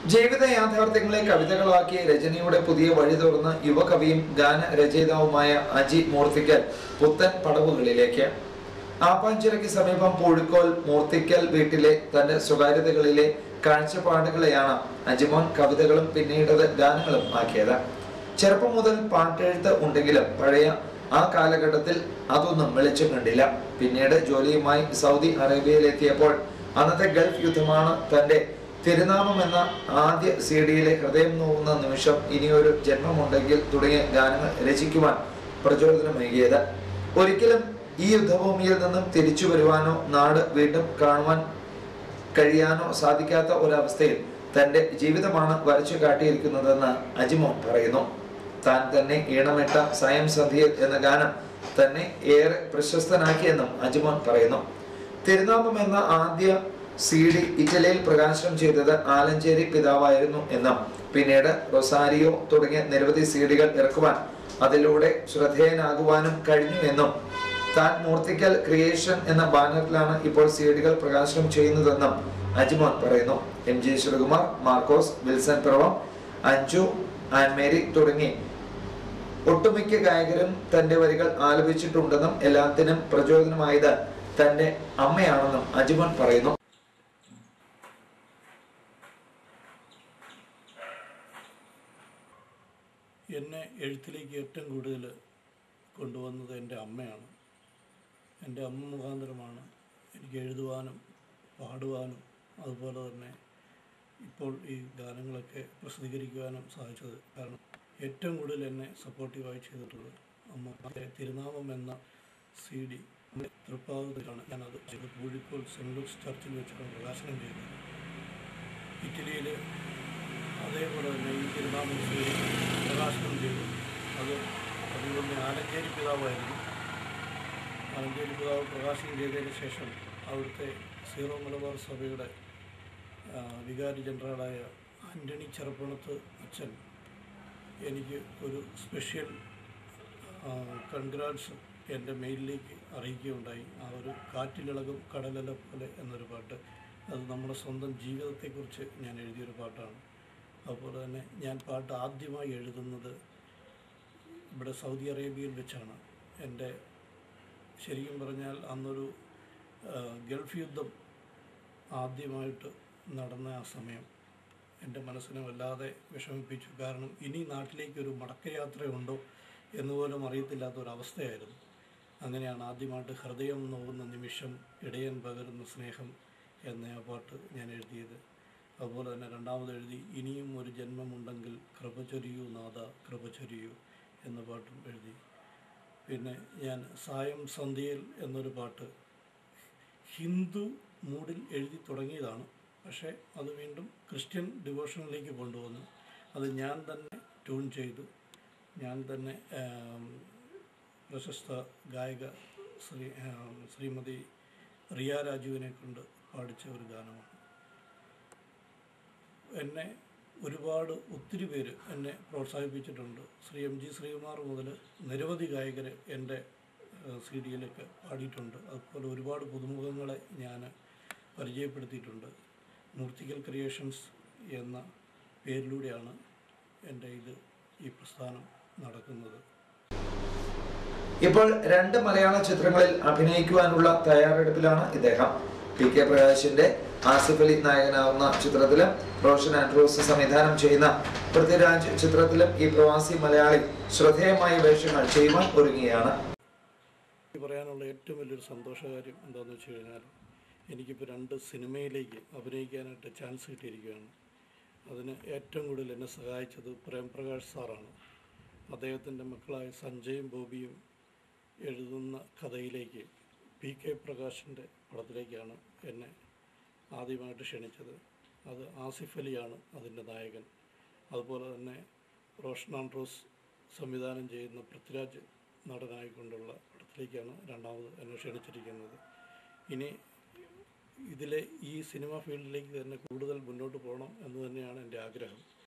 ജീവിത യാഥാർത്ഥ്യങ്ങളെ കവിതകളാക്കി രചനയുടെ പുതിയ വഴി തുറന്ന് യുവകവിയും ഗാന രചയിതാവുമായ അജി മൂർത്തിക്കൽ പുത്തൻ പടവുകളിലേക്ക് ആപ്പാഞ്ചിറയ്ക്ക് സമീപം പൂഴിക്കോൽ മൂർത്തിക്കൽ വീട്ടിലെ തന്റെ സ്വകാര്യതകളിലെ കാഴ്ചപ്പാടുകളെയാണ് അജിമോൻ കവിതകളും പിന്നീടത് ഗാനങ്ങളും ആക്കിയത് ചെറുപ്പം മുതൽ പാട്ടെഴുത്ത് ഉണ്ടെങ്കിലും പഴയ ആ കാലഘട്ടത്തിൽ അതൊന്നും വെളിച്ചം കണ്ടില്ല പിന്നീട് ജോലിയുമായി സൗദി അറേബ്യയിലെത്തിയപ്പോൾ അന്നത്തെ ഗൾഫ് യുദ്ധമാണ് തന്റെ തിരുനാമം എന്ന ആദ്യ സി ഡിയിലെ ഹൃദയം നോവുന്ന നിമിഷം ഇനിയൊരു ജന്മമുണ്ടെങ്കിൽ തുടങ്ങിയ ഗാനങ്ങൾ രചിക്കുവാൻ പ്രചോദനമേകിയത് ഒരിക്കലും ഈ യുദ്ധഭൂമിയിൽ നിന്നും തിരിച്ചു വരുവാനോ നാട് വീണ്ടും കാണുവാൻ കഴിയാനോ സാധിക്കാത്ത ഒരവസ്ഥയിൽ തന്റെ ജീവിതമാണ് വരച്ചു കാട്ടിയിരിക്കുന്നതെന്ന് അജിമോൻ പറയുന്നു താൻ തന്നെ ഈണമിട്ട സയം സന്ധ്യയിൽ എന്ന ഗാനം തന്നെ ഏറെ പ്രശസ്തനാക്കിയെന്നും അജിമോൻ പറയുന്നു തിരുനാമം എന്ന ആദ്യ സി ഡി ഇറ്റലിയിൽ പ്രകാശനം ചെയ്തത് ആലഞ്ചേരി പിതാവായിരുന്നു എന്നും പിന്നീട് റൊസാരിയോ തുടങ്ങിയ നിരവധി സി ഡികൾ ഇറക്കുവാൻ അതിലൂടെ ശ്രദ്ധേയനാകുവാനും കഴിഞ്ഞു എന്നും താൻ മൂർത്തിക്കൽ ക്രിയേഷൻ എന്ന ബാനറിലാണ് ഇപ്പോൾ സി ഡികൾ പ്രകാശനം ചെയ്യുന്നതെന്നും അജ്മോൻ പറയുന്നു എം ജി ശ്രീകുമാർ മാർക്കോസ് വിൽസൺ പിറവം അഞ്ജു ആൻമേരി തുടങ്ങി ഒട്ടുമിക്ക ഗായകരും തന്റെ വരികൾ ആലപിച്ചിട്ടുണ്ടെന്നും എല്ലാത്തിനും പ്രചോദനമായത് തന്റെ അമ്മയാണെന്നും അജ്മോൻ പറയുന്നു എന്നെ എഴുത്തിലേക്ക് ഏറ്റവും കൂടുതൽ കൊണ്ടുവന്നത് എൻ്റെ അമ്മയാണ് എൻ്റെ അമ്മ മുഖാന്തരമാണ് എനിക്ക് എഴുതുവാനും പാടുവാനും അതുപോലെ തന്നെ ഇപ്പോൾ ഈ ഗാനങ്ങളൊക്കെ പ്രസിദ്ധീകരിക്കുവാനും സാധിച്ചത് കാരണം ഏറ്റവും കൂടുതൽ എന്നെ സപ്പോർട്ടീവായി ചെയ്തിട്ടുള്ളത് അമ്മ തിരുനാമം എന്ന സി ഡി തൃപ്പാവത്തിലാണ് ഞാനത് ചെയ്ത് പൂഴിക്കോൾ സെൻറ് ലൂക്സ് ചർച്ചിൽ വെച്ചാണ് പ്രകാശനം ചെയ്തത് ഇറ്റലിയിൽ അതേപോലെ തന്നെ ഈ തിരുനാമം സി ഡി പ്രകാശനം ചെയ്തു അത് അതുകൊണ്ട് ആലഞ്ചേരി പിതാവായിരുന്നു ആലഞ്ചേരി പിതാവ് പ്രകാശനം ചെയ്തതിന് ശേഷം അവിടുത്തെ സീറോ മലബാർ സഭയുടെ ആ, വികാരി ജനറലായ ആൻ്റണി ചെറുപ്പണത്ത് അച്ഛൻ എനിക്ക് ഒരു സ്പെഷ്യൽ കൺഗ്രാറ്റ്സ് എൻ്റെ മെയിലിലേക്ക് അറിയിക്കുകയുണ്ടായി ആ ഒരു കാറ്റിലിളകും കടലല പോലെ എന്നൊരു പാട്ട് അത് നമ്മുടെ സ്വന്തം ജീവിതത്തെക്കുറിച്ച് ഞാൻ എഴുതിയൊരു പാട്ടാണ് അതുപോലെ തന്നെ ഞാൻ പാട്ട് ആദ്യമായി എഴുതുന്നത് ഇവിടെ സൗദി അറേബ്യയിൽ വെച്ചാണ് എൻ്റെ ശരിക്കും പറഞ്ഞാൽ അന്നൊരു ആ, ഗൾഫ് യുദ്ധം ആദ്യമായിട്ട് നടന്ന ആ സമയം എൻ്റെ മനസ്സിനെ വല്ലാതെ വിഷമിപ്പിച്ചു കാരണം ഇനി നാട്ടിലേക്കൊരു മടക്കയാത്രയുണ്ടോ എന്നുപോലും അറിയത്തില്ലാത്ത ഒരവസ്ഥയായിരുന്നു അങ്ങനെയാണ് ആദ്യമായിട്ട് ഹൃദയം നോവുന്ന നിമിഷം ഇടയൻ പകരുന്ന സ്നേഹം എന്ന ആ പാട്ട് ഞാൻ എഴുതിയത് അതുപോലെ തന്നെ രണ്ടാമത് എഴുതി ഇനിയും ഒരു ജന്മമുണ്ടെങ്കിൽ കൃപ ചൊരിയൂ നാഥ കൃപ ചൊരിയൂ എന്ന പാട്ടും എഴുതി പിന്നെ ഞാൻ സായം സന്ധ്യയിൽ എന്നൊരു പാട്ട് ഹിന്ദു മൂഡിൽ എഴുതി തുടങ്ങിയതാണ് പക്ഷേ അത് വീണ്ടും ക്രിസ്ത്യൻ ഡിവോഷനിലേക്ക് കൊണ്ടുവന്നു അത് ഞാൻ തന്നെ ട്യൂൺ ചെയ്തു ഞാൻ തന്നെ ആം, പ്രശസ്ത ഗായിക ശ്രീ ആം, ശ്രീമതി റിയ രാജുവിനെ കൊണ്ട് പാടിച്ച ഒരു ഗാനമാണ് എന്നെ ഒരുപാട് ഒത്തിരി പേര് എന്നെ പ്രോത്സാഹിപ്പിച്ചിട്ടുണ്ട് ശ്രീ എം ജി ശ്രീകുമാർ മുതൽ നിരവധി ഗായകർ എൻ്റെ സി ഡിയിലൊക്കെ പാടിയിട്ടുണ്ട് അതുപോലെ ഒരുപാട് പുതുമുഖങ്ങളെ ഞാൻ പരിചയപ്പെടുത്തിയിട്ടുണ്ട് മൂർത്തിക്കൽ ക്രിയേഷൻസ് എന്ന പേരിലൂടെയാണ് എൻ്റെ ഇത് ഈ പ്രസ്ഥാനം നടക്കുന്നത് ഇപ്പോൾ രണ്ട് മലയാള ചിത്രങ്ങളിൽ അഭിനയിക്കുവാനുള്ള തയ്യാറെടുപ്പിലാണ് ഇദ്ദേഹം പി കെ പ്രകാശിന്റെ ആസിഫ് അലി നായകനാവുന്ന ചിത്രത്തിലും റോഷൻ ആൻഡ്രൂസ് സംവിധാനം ചെയ്യുന്ന പൃഥ്വിരാജ് ചിത്രത്തിലും ഈ പ്രവാസി മലയാളി ശ്രദ്ധേയമായ വേഷങ്ങൾ ചെയ്യുവാൻ ഒരുങ്ങുകയാണ് എനിക്ക് പറയാനുള്ള ഏറ്റവും വലിയൊരു സന്തോഷകാര്യം എന്താണെന്ന് വെച്ച് കഴിഞ്ഞാൽ എനിക്കിപ്പോൾ രണ്ട് സിനിമയിലേക്ക് അഭിനയിക്കാനായിട്ട് ചാൻസ് കിട്ടിയിരിക്കുകയാണ് അതിന് ഏറ്റവും കൂടുതൽ എന്നെ സഹായിച്ചത് പ്രേംപ്രകാശ് സാറാണ് അദ്ദേഹത്തിൻ്റെ മക്കളായ സഞ്ജയും ബോബിയും എഴുതുന്ന കഥയിലേക്ക് പി കെ പ്രകാശിൻ്റെ പടത്തിലേക്കാണ് എന്നെ ആദ്യമായിട്ട് ക്ഷണിച്ചത് അത് ആസിഫ് അലിയാണ് അതിൻ്റെ നായകൻ അതുപോലെ തന്നെ റോഷൻ ആൻഡ്രോസ് സംവിധാനം ചെയ്യുന്ന പൃഥ്വിരാജ് നടനായിക്കൊണ്ടുള്ള പടത്തിലേക്കാണ് രണ്ടാമത് എന്നെ ക്ഷണിച്ചിരിക്കുന്നത് ഇനി ഇതിലെ ഈ സിനിമ ഫീൽഡിലേക്ക് തന്നെ കൂടുതൽ മുന്നോട്ട് പോകണം എന്ന് തന്നെയാണ് എൻ്റെ ആഗ്രഹം